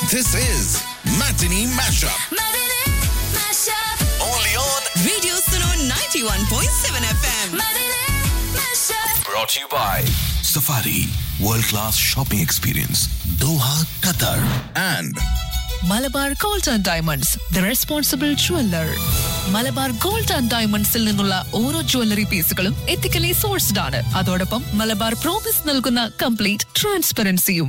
This is Matinee Mashup. Matinee Mashup. Only on. Radio Suno 91.7 FM. Matinee Mashup. Brought to you by Safari World Class Shopping Experience, Doha, Qatar. And Malabar gold and diamonds the responsible jeweller Malabar gold and ഡയമണ്ട്സിൽ നിന്നുള്ള ഓരോ jewellery പീസുകളും ethically sourced ആണ് അതോടൊപ്പം Malabar promise നൽകുന്ന complete ട്രാൻസ്പെറൻസിയും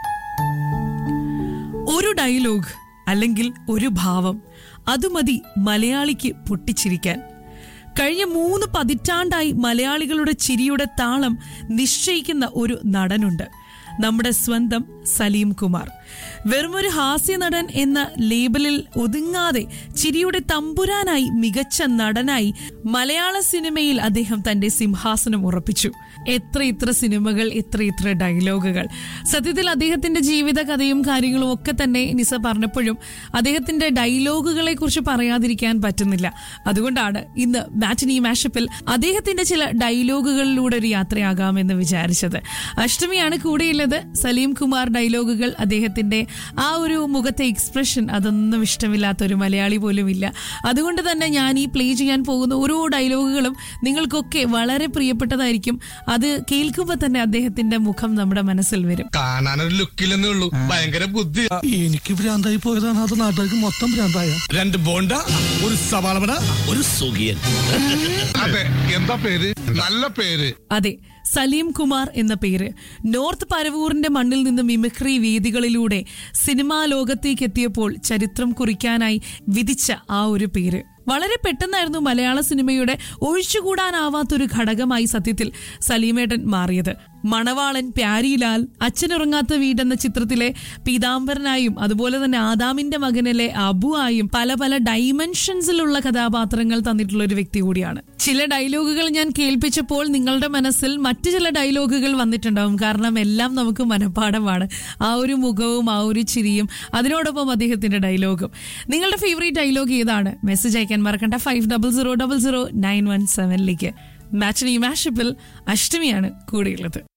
ഒരു dialogue അല്ലെങ്കിൽ ഒരു ഭാവം അത് മതി മലയാളിക്ക് പൊട്ടിച്ചിരിക്കാൻ കഴിഞ്ഞ മൂന്ന് പതിറ്റാണ്ടായി മലയാളികളുടെ ചിരിയുടെ താളം നിശ്ചയിക്കുന്ന ഒരു നടനുണ്ട് നമ്മുടെ സ്വന്തം സലീം കുമാർ വെറുമൊരു ഹാസ്യ നടൻ എന്ന ലേബലിൽ ഒതുങ്ങാതെ ചിരിയുടെ തമ്പുരാനായി മികച്ച നടനായി മലയാള സിനിമയിൽ അദ്ദേഹം തന്റെ സിംഹാസനം ഉറപ്പിച്ചു എത്ര ഇത്ര സിനിമകൾ എത്ര ഇത്ര ഡയലോഗുകൾ സത്യത്തിൽ അദ്ദേഹത്തിന്റെ ജീവിത കഥയും കാര്യങ്ങളും ഒക്കെ തന്നെ നിസ പറഞ്ഞപ്പോഴും അദ്ദേഹത്തിന്റെ ഡയലോഗുകളെ കുറിച്ച് പറയാതിരിക്കാൻ പറ്റുന്നില്ല അതുകൊണ്ടാണ് ഇന്ന് മാറ്റിനി മാഷപ്പിൽ അദ്ദേഹത്തിന്റെ ചില ഡയലോഗുകളിലൂടെ ഒരു യാത്രയാകാമെന്ന് വിചാരിച്ചത് അഷ്ടമിയാണ് കൂടെയുള്ളത് സലീം കുമാർ ഡയലോഗുകൾ അദ്ദേഹത്തിന്റെ ആ ഒരു മുഖത്തെ എക്സ്പ്രഷൻ അതൊന്നും ഇഷ്ടമില്ലാത്ത ഒരു മലയാളി പോലും ഇല്ല അതുകൊണ്ട് തന്നെ ഞാൻ ഈ പ്ലേ ചെയ്യാൻ പോകുന്ന ഓരോ ഡയലോഗുകളും നിങ്ങൾക്കൊക്കെ വളരെ പ്രിയപ്പെട്ടതായിരിക്കും അത് കേൾക്കുമ്പോൾ തന്നെ അദ്ദേഹത്തിന്റെ മുഖം നമ്മുടെ മനസ്സിൽ വരും കാണാനൊരു ലുക്കില്ലെന്നേ ഉള്ളൂ ഭയങ്കര ബുദ്ധി എനിക്ക് ഭ്രാന്തായി പോയതാണ് അത് നാട്ടുകാർക്ക് മൊത്തം ഭ്രാന്തായ രണ്ട് ബോണ്ട ഒരു സവാളവട ഒരു സുഖിയൻ അതെ എന്താ പേര് നല്ല പേര് അതെ സലീം കുമാർ എന്ന പേര് നോർത്ത് പരവൂറിന്റെ മണ്ണിൽ നിന്ന് മിമിക്രി വേദികളിലൂടെ സിനിമാ ലോകത്തേക്ക് എത്തിയപ്പോൾ ചരിത്രം കുറിക്കാനായി വിധിച്ച ആ ഒരു പേര് വളരെ പെട്ടെന്നായിരുന്നു മലയാള സിനിമയുടെ ഒഴിച്ചുകൂടാനാവാത്തൊരു ഘടകമായി സത്യത്തിൽ സലീമേട്ടൻ മാറിയത് മണവാളൻ പ്യാരിലാൽ അച്ഛനുറങ്ങാത്ത വീടെന്ന ചിത്രത്തിലെ പീതാംബരനായും അതുപോലെ തന്നെ ആദാമിന്റെ മകനിലെ അബു ആയും പല പല ഡൈമെൻഷൻസിലുള്ള കഥാപാത്രങ്ങൾ തന്നിട്ടുള്ള ഒരു വ്യക്തി കൂടിയാണ് ചില ഡയലോഗുകൾ ഞാൻ കേൾപ്പിച്ചപ്പോൾ നിങ്ങളുടെ മനസ്സിൽ മറ്റു ചില ഡയലോഗുകൾ വന്നിട്ടുണ്ടാവും കാരണം എല്ലാം നമുക്ക് മനഃപ്പാടമാണ് ആ ഒരു മുഖവും ആ ഒരു ചിരിയും അതിനോടൊപ്പം അദ്ദേഹത്തിന്റെ ഡയലോഗും നിങ്ങളുടെ ഫേവറേറ്റ് ഡയലോഗ് ഏതാണ് മെസ്സേജ് അയക്കാൻ മറക്കണ്ട five double zero double zero nine one സെവനിലേക്ക് മാച്ചിനി മാഷപ്പിൽ അഷ്ടമിയാണ് കൂടെയുള്ളത്